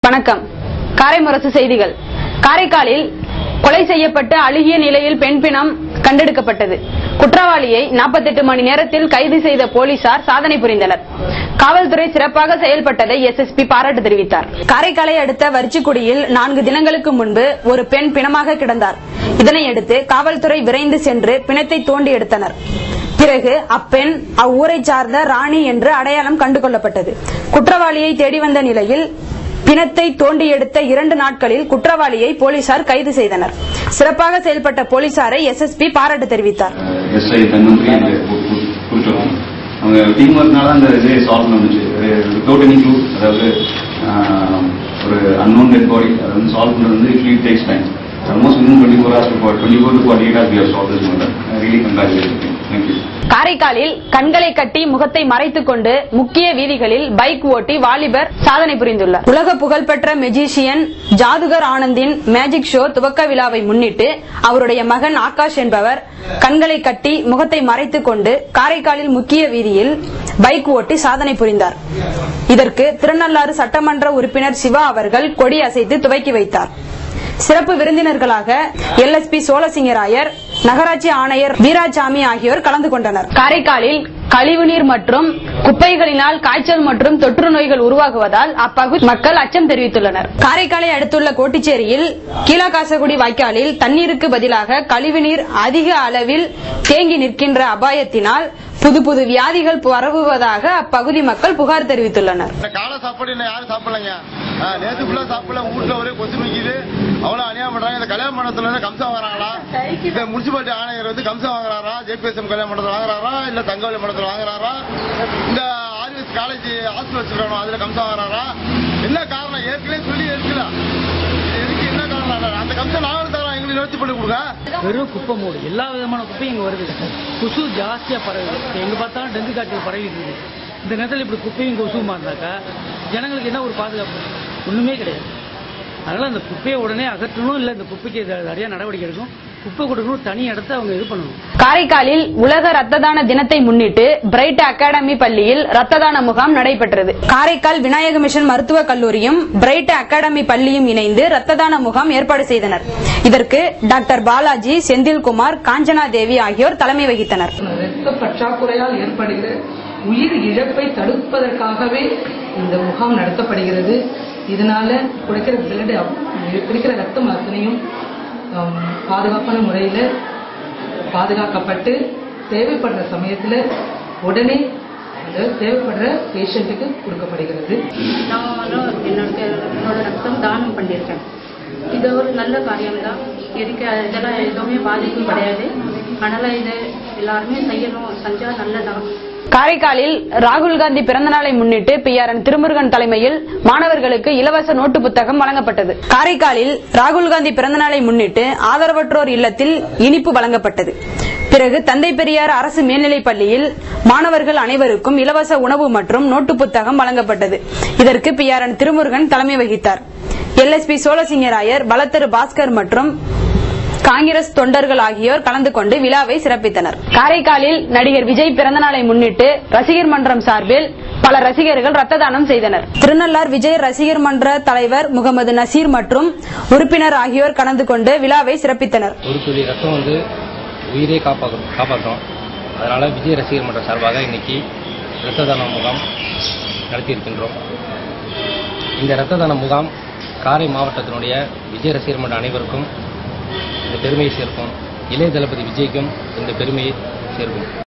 வணக்கம் காரைமுரசு செய்திகள் காரைக்காலில் கொலை செய்யப்பட்டு அழுகிய நிலையில் பெண் பிணம் கண்டெடுக்கப்பட்டது குற்றவாளியை 48 மணி நேரத்தில் கைது செய்த போலீசார் சாதனை புரிந்தனர் காவல்துறை சிறப்பாக செயல்பட்டதை எஸ்எஸ்பி பாராட்டு தெரிவித்தார் காரைக்காலை அடுத்த வரிச்சிக்குடியில் நான்கு தினங்களுக்கு முன்பு ஒரு பெண் பிணமாக கிடந்தார் இதனையடுத்து காவல்துறை விரைந்து சென்று பிணத்தை தோண்டி எடுத்தனர் பிறகு அப்பெண் அவ்வூரை சார்ந்த ராணி என்று அடையாளம் கண்டுகொள்ளப்பட்டது குற்றவாளியை தேடி வந்த நிலையில் பிணத்தை தோண்டி எடுத்த இரண்டு நாட்களில் குற்றவாளியை போலீசார் கைது செய்தனர் சிறப்பாக செயல்பட்ட போலீசாரை எஸ்எஸ்பி பாராட்டு தெரிவித்தார் எஸ்ஐ தன்வந்திரி அந்த கொடுத்துருக்கோம் அவங்க டீம் ஒர்க்னால அந்த இதே சால்வ் பண்ணுச்சு வித்தவுட் எனி க்ளூ அதாவது ஆஹ், ஒரு அன்னோன் டெட் பாடி அதை வந்து சால்வ் பண்ணுறது வந்து இட் டேக்ஸ் டைம் ஆல்மோஸ்ட் இன்னும் twenty four hours twenty four to forty eight hours we solve this matter really congratulation thank you காரைக்காலில் கண்களை கட்டி முகத்தை மறைத்துக் கொண்டு முக்கிய வீதிகளில் பைக் ஓட்டி வாலிபர் சாதனை புரிந்துள்ளார் உலக புகழ்பெற்ற மெஜிஷியன் ஜாதுகர் ஆனந்தின் மேஜிக் ஷோ துவக்க விழாவை முன்னிட்டு அவருடைய மகன் ஆகாஷ் என்பவர் கண்களை கட்டி முகத்தை மறைத்துக் கொண்டு காரைக்காலில் முக்கிய வீதியில் பைக் ஓட்டி சாதனை புரிந்தார் இதற்கு திருநள்ளாறு சட்டமன்ற உறுப்பினர் சிவா அவர்கள் கொடி அசைத்து துவக்கி வைத்தார் சிறப்பு விருந்தினர்களாக எல்எஸ்பி சோழசிங்கராயர் நகராட்சி ஆணையர் வீராசாமி ஆகியோர் கலந்து கொண்டனர் காரைக்காலில் கழிவுநீர் மற்றும் குப்பைகளினால் காய்ச்சல் மற்றும் தொற்று நோய்கள் உருவாகுவதால் அப்பகுதி மக்கள் அச்சம் தெரிவித்துள்ளனர் காரைக்காலை அடுத்துள்ள கோட்டிச்சேரியில் கீழகாசகுடி வாய்க்காலில் தண்ணீருக்கு பதிலாக கழிவுநீர் அதிக அளவில் தேங்கி நிற்கின்ற அபாயத்தினால் புது புது வியாதிகள் பரவுவதாக அப்பகுதி மக்கள் புகார் தெரிவித்துள்ளனர் இந்த காலை சாப்பாடு இன்னும் யாரும் சாப்பிடலைங்க ஆ, நேத்து ஃபுல்லா சாப்பிடல வீட்டுல ஒரே கொசு நிக்குது அவ்வளவு அநியாயம் பண்றாங்க இந்த கல்யாண மண்டபத்துல இருந்து கம்சம் வாங்குறாங்களா இந்த முனிசிபாலிட்டி ஆணையர் வந்து கம்சம் வாங்குறாரா ஜேபிஎஸ்எம் கல்யாண மண்டபத்தில் வாங்குறாரா இல்ல தங்கவல்லி மண்டபத்தில் வாங்குறாரா இந்த ஆர்எஸ் காலேஜ் ஹாஸ்டல் வச்சிருக்கணும் அதுல கம்சம் வாங்குறாரா என்ன காரணம் ஏற்கனவே சொல்லி எடுக்கல எதுக்கு என்ன காரணம் அந்த கம்சம் நாங்களும் தரோம் எங்களுக்கு நிவர்த்தி பண்ணி கொடுங்க வெறும் குப்பை மூடு எல்லா விதமான குப்பையும் இங்கே வருது கொசு ஜாஸ்தியாக பரவுது இப்போ எங்கே பார்த்தாலும் டெங்கு காய்ச்சல் பரவிட்டு இருக்கு இந்த நேரத்தில் இப்படி குப்பையும் கொசுமா இருந்தாக்கா ஜனங்களுக்கு என்ன ஒரு பாதுகாப்பு ஒன்றுமே கிடையாது அதனால் அந்த குப்பையை உடனே அகற்றணும் இல்லை இந்த குப்பைக்கு இது நிறைய நடவடிக்கை எடுக்கும் குப்பை கொடுக்கணும் தனி இடத்த அவங்க இது பண்ணணும் காரைக்காலில் உலக ரத்த தான தினத்தை முன்னிட்டு பிரைட் அகாடமி பள்ளியில் ரத்த தான முகாம் நடைபெற்றது காரைக்கால் விநாயக மிஷன் மருத்துவக் கல்லூரியும் பிரைட் அகாடமி பள்ளியும் இணைந்து ரத்த தான முகாம் ஏற்பாடு செய்தனர் இதற்கு டாக்டர் பாலாஜி செந்தில்குமார் காஞ்சனா தேவி ஆகியோர் தலைமை வகித்தனர் இரத்த பற்றாக்குறையால் ஏற்படுகிற உயிர் இழப்பை தடுப்பதற்காகவே இந்த முகாம் நடத்தப்படுகிறது இதனால குடிக்கிற பிளட் குடிக்கிற ரத்தம் அத்தனையும் ஆம், பாதுகாப்பான முறையில் பாதுகாக்கப்பட்டு தேவைப்படுற சமயத்தில் உடனே அந்த தேவைப்படுற பேஷண்ட்டுக்கு கொடுக்கப்படுகிறது நான் வந்து என்னோட என்னோட ரத்தம் தானம் பண்ணியிருக்கேன் இது ஒரு நல்ல காரியம்தான் எதுக்கு இதெல்லாம் எதுவுமே பாதிப்பும் கிடையாது அதனால் இதை எல்லாருமே செய்யணும் செஞ்சால் நல்லதான் காரைக்காலில் ராகுல் காந்தி பிறந்த நாளை முன்னிட்டு பி ஆர் என் திருமுருகன் தலைமையில் மாணவர்களுக்கு இலவச நோட்டு புத்தகம் வழங்கப்பட்டது காரைக்காலில் ராகுல் காந்தி பிறந்த நாளை முன்னிட்டு ஆதரவற்றோர் இல்லத்தில் இனிப்பு வழங்கப்பட்டது பிறகு தந்தை பெரியார் அரசு மேல்நிலைப் பள்ளியில் மாணவர்கள் அனைவருக்கும் இலவச உணவு மற்றும் நோட்டு புத்தகம் வழங்கப்பட்டது இதற்கு பி ஆர் என் திருமுருகன் தலைமை வகித்தார் எல்எஸ்பி சோழசிங்கராயர் பலத்தரு பாஸ்கர் மற்றும் காங்கிரஸ் தொண்டர்கள் ஆகியோர் கலந்து கொண்டு விழாவை சிறப்பித்தனர் காரைக்காலில் நடிகர் விஜய் பிறந்தநாளை முன்னிட்டு ரசிகர் மன்றம் சார்பில் பல ரசிகர்கள் ரத்த தானம் செய்தனர் திருநள்ளார் விஜய் ரசிகர் மன்ற தலைவர் முகமது நசீர் மற்றும் உறுப்பினர் ஆகியோர் கலந்து கொண்டு விழாவை சிறப்பித்தனர் ஒரு துளி ரத்தம் வந்து உயிரே காப்பாற்றும் காப்பாற்றும் அதனால் விஜய் ரசிகர் மன்ற சார்பாக இன்னைக்கு இரத்த தான முகாம் நடத்தியிருக்கின்றோம் இந்த இரத்த தான முகாம் காரை மாவட்டத்தினுடைய விஜய் ரசிகர் மன்ற அனைவருக்கும் இந்த பெருமையை சேர்க்கும் இளைய தளபதி விஜய்க்கும் இந்த பெருமையை சேர்க்கும்